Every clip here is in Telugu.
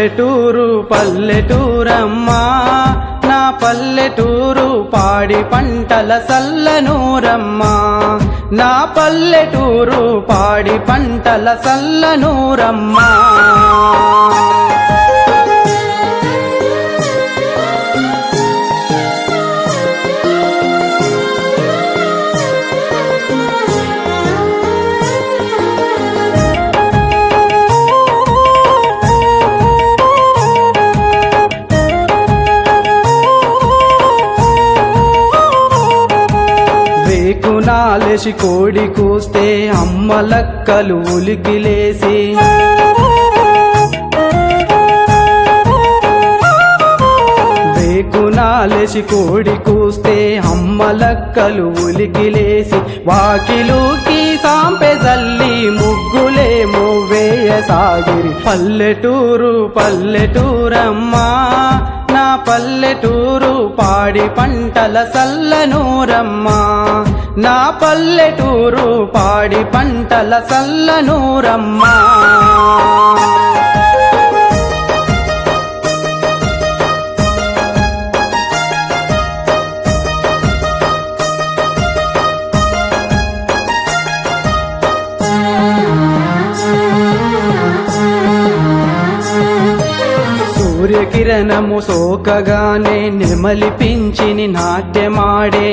పల్లెటూరు పల్లెటూరమ్మా నా పల్లెటూరు పాడి పంటల సల్లనూరమ్మా నా పల్లెటూరు పాడి పంటల సల్లనూరమ్మా వేకునాలేసి కోడి కూస్తే అమ్మలక్కలు ఉలికిలేసి వేకునాలేసి కోడి కూస్తే అమ్మలక్కలు ఉలికిలేసి వాకిలుకి సాంపె జల్లి ముగ్గులేమో వేయసాగిరి పల్లెటూరు పల్లెటూరమ్మా నా పల్లెటూరు పాడి పంటల సల్లనూరమ్మా నా పల్లెటూరు పాడి పంటల సల్లనూరమ్మా సూర్యకిరణము సోకగానే నెమలిపించిని నాట్యమాడే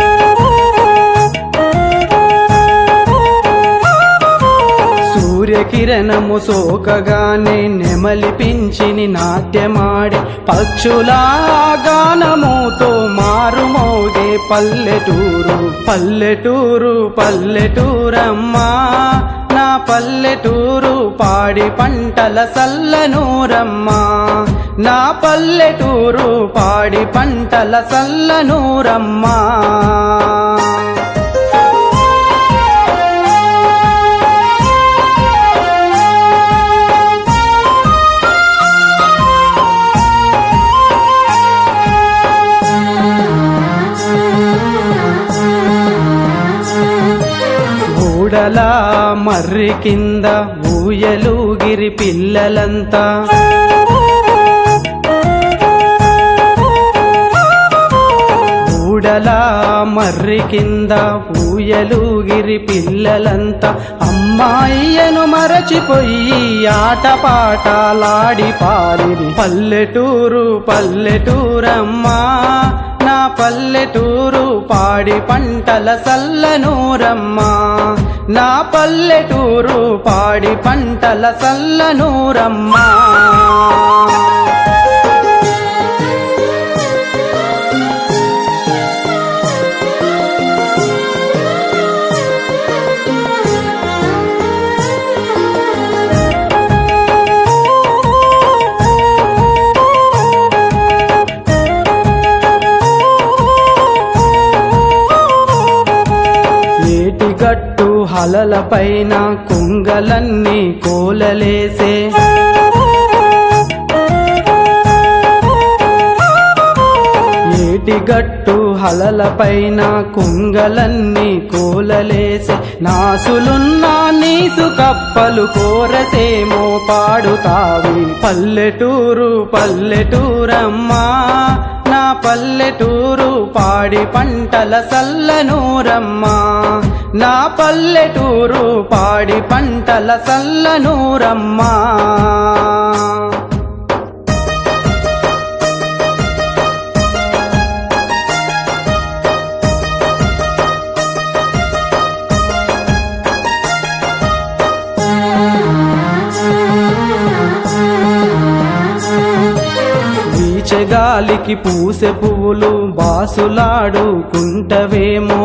సూర్యకిరణము సోకగానే నెమలిపించిని నాట్యమాడి పక్షుల గానముతో మారుమోగే పల్లెటూరు పల్లెటూరు పల్లెటూరమ్మా నా పల్లెటూరు పాడి పంటల సల్లనూరమ్మా నా పల్లెటూరు పాడి పంటల సల్లనూరమ్మా ఊడల మర్రి కింద ఊయలుగిరి పిల్లలంతా ఊడల మర్రి కింద ఊయలుగిరి పిల్లలంతా అమ్మాయియను మరచిపోయి ఆట పాటలాడి పారిరి పల్లెటూరు పల్లెటూరమ్మా నా పల్లెటూరు పాడి పంటల సల్లనూరమ్మా నా పల్లెటూరు పాడి పంటల సల్లనూరమ్మా ఏటిగట్టు హలల పైన కుంగలన్నీ కోలలేసే ఏటిగట్టు హలల పైన కుంగలన్నీ కోలలేసే నాసులున్న నీసు కప్పలు కోరసేమో పాడుతావి పల్లెటూరు పల్లెటూరమ్మా నా పల్లెటూరు పాడి పంటల సల్లనూరమ్మా నా పల్లెటూరు పాడి పంటల సల్లనూరమ్మా వీచగాలికి పూసె పువ్వులు బాసులాడుకుంటవేమో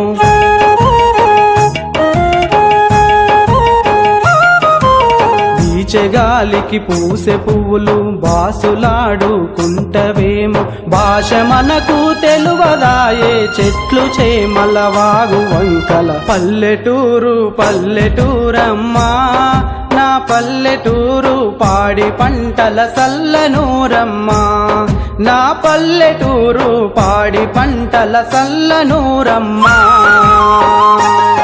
వీచగాలికి పూసె పువ్వులు బాసులాడుకుంటవేమో భాష మనకు తెలువదాయే చెట్లు చేమల వాగు వంకల పల్లెటూరు పల్లెటూరమ్మా నా పల్లెటూరు పాడి పంటల సల్లనూరమ్మా నా పల్లెటూరు పాడి పంటల సల్లనూరమ్మా